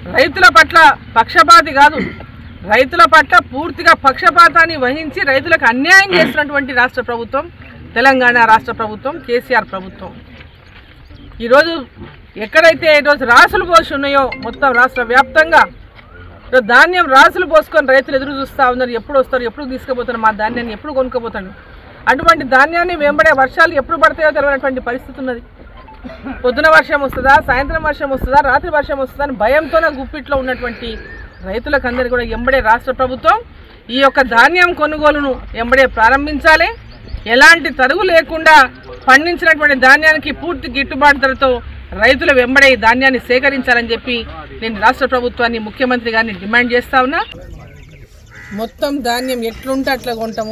రైతుల పట్ల పక్షపాతి కాదు రైతుల పట్ల పూర్తిగా పక్షపాతాన్ని వహించి రైతులకు అన్యాయం చేస్తున్నటువంటి రాష్ట్ర ప్రభుత్వం తెలంగాణ రాష్ట్ర ప్రభుత్వం కేసీఆర్ ప్రభుత్వం ఈరోజు ఎక్కడైతే ఈరోజు రాసులు పోసి ఉన్నాయో మొత్తం రాష్ట్ర వ్యాప్తంగా ఈరోజు ధాన్యం రాసులు పోసుకొని రైతులు ఎదురు చూస్తూ ఉన్నారు ఎప్పుడు వస్తారు ఎప్పుడు తీసుకుపోతారు మా ధాన్యాన్ని ఎప్పుడు కొనుక్కోపోతాడు అటువంటి ధాన్యాన్ని వెంబడే వర్షాలు ఎప్పుడు పడతాయో తెలియనటువంటి పరిస్థితి ఉన్నది పొద్దున వర్షం వస్తుందా సాయంత్రం వర్షం వస్తుందా రాత్రి వర్షం వస్తుందా అని భయంతోనే గుప్పిట్లో ఉన్నటువంటి రైతులకు అందరికీ కూడా ఎంబడే రాష్ట్ర ప్రభుత్వం ఈ యొక్క ధాన్యం కొనుగోలును ఎంబడే ప్రారంభించాలి ఎలాంటి తరుగు లేకుండా పండించినటువంటి ధాన్యానికి పూర్తి గిట్టుబాటు ధరతో రైతుల వెంబడే ఈ ధాన్యాన్ని సేకరించాలని చెప్పి నేను రాష్ట్ర ప్రభుత్వాన్ని ముఖ్యమంత్రి గారిని డిమాండ్ చేస్తా ఉన్నా మొత్తం ధాన్యం ఎట్లుంటే అట్లా కొంటాము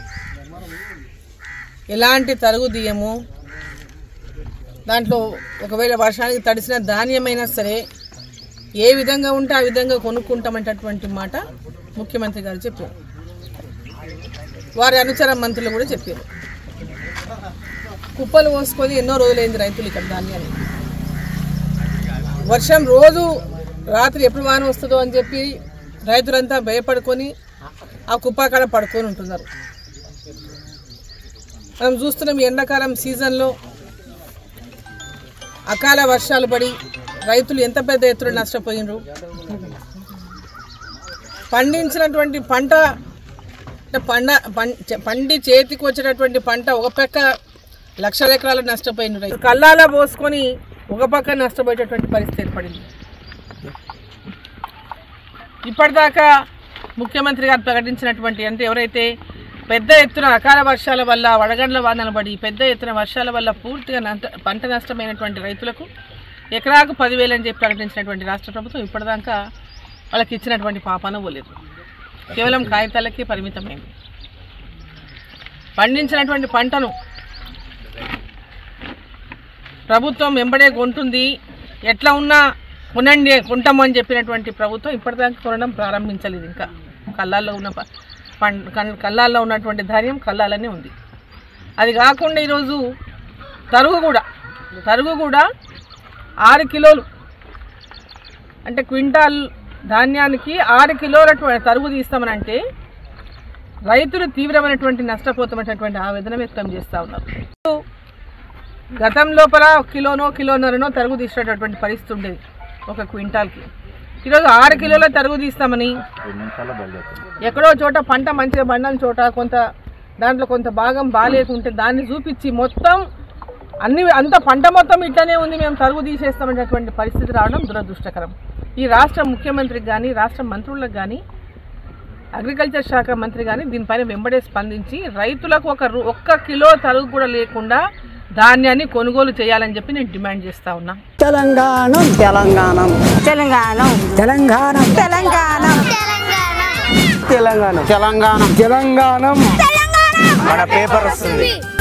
ఎలాంటి తరుగు తీయము దాంట్లో ఒకవేళ వర్షానికి తడిసిన ధాన్యమైనా సరే ఏ విధంగా ఉంటే ఆ విధంగా కొనుక్కుంటామనేటటువంటి మాట ముఖ్యమంత్రి గారు చెప్పారు వారి అనుచర మంత్రులు కూడా చెప్పారు కుప్పలు పోసుకొని ఎన్నో రోజులైంది రైతులు ఇక్కడ ధాన్యాన్ని వర్షం రోజు రాత్రి ఎప్పుడు వాన వస్తుందో అని చెప్పి రైతులంతా భయపడుకొని ఆ కుప్ప కాడ పడుకొని ఉంటున్నారు మనం చూస్తున్నాం ఈ ఎండాకాలం సీజన్లో అకాల వర్షాలు పడి రైతులు ఎంత పెద్ద ఎత్తున నష్టపోయినరు పండించినటువంటి పంట అంటే పండ పం- చ- పండి చేతికి వచ్చేటటువంటి పంట ఒక పక్క లక్షల ఎకరాలు నష్టపోయిన రైతు కల్లాల పోసుకొని ఒక పక్క నష్టపోయేటటువంటి పరిస్థితి ఏర్పడింది ఇప్పటిదాకా ముఖ్యమంత్రి గారు ప్రకటించినటువంటి అంటే ఎవరైతే పెద్ద ఎత్తున అకాల వర్షాల వల్ల వడగండ్ల వానలు పడి పెద్ద ఎత్తున వర్షాల వల్ల పూర్తిగా నంత పంట నష్టమైనటువంటి రైతులకు ఎకరాకు పదివేలు అని చెప్పి ప్రకటించినటువంటి రాష్ట్ర ప్రభుత్వం ఇప్పటిదాకా వాళ్ళకి ఇచ్చినటువంటి పాపాన పోలేదు కేవలం కాగితాలకే పరిమితమైంది పండించినటువంటి పంటను ప్రభుత్వం వెంబడే కొంటుంది ఎట్లా ఉన్నా కొనండి కొంటాము అని చెప్పినటువంటి ప్రభుత్వం ఇప్పటిదాకా కొనడం ప్రారంభించలేదు ఇంకా కళ్ళాల్లో ఉన్న ప- పం కన్- కళ్ళాల్లో ఉన్నటువంటి ధాన్యం కళ్ళాలనే ఉంది అది కాకుండా ఈరోజు తరుగు కూడా తరుగు కూడా ఆరు కిలోలు అంటే క్వింటాల్ ధాన్యానికి ఆరు కిలోల తరుగు తీస్తామని అంటే రైతులు తీవ్రమైనటువంటి నష్టపోతున్నటువంటి ఆవేదన వ్యక్తం చేస్తూ ఉన్నారు గతం లోపల ఒక కిలోనో కిలోన్నరనో తరుగు తీసేటటువంటి పరిస్థితి ఉండేది ఒక క్వింటాల్కి ఈరోజు ఆరు కిలోల తరుగు తీస్తామని ఎక్కడో చోట పంట మంచిగా పండని చోట కొంత దాంట్లో కొంత భాగం బాగాలేకుంటే దాన్ని చూపించి మొత్తం అన్ని అంత పంట మొత్తం ఇట్లానే ఉంది మేము తరుగు తీసేస్తామనేటువంటి పరిస్థితి రావడం దురదృష్టకరం ఈ రాష్ట్ర ముఖ్యమంత్రికి కానీ రాష్ట్ర మంత్రులకు కానీ అగ్రికల్చర్ శాఖ మంత్రి కానీ దీనిపైన వెంబడే స్పందించి రైతులకు ఒక రు- ఒక్క కిలో తరుగు కూడా లేకుండా ధాన్యాన్ని కొనుగోలు చేయాలని చెప్పి నేను డిమాండ్ చేస్తా ఉన్నా తెలంగాణం తెలంగాణం తెలంగాణ తెలంగాణం తెలంగాణ తెలంగాణం తెలంగాణం తెలంగాణం మన పేపర్ వస్తుంది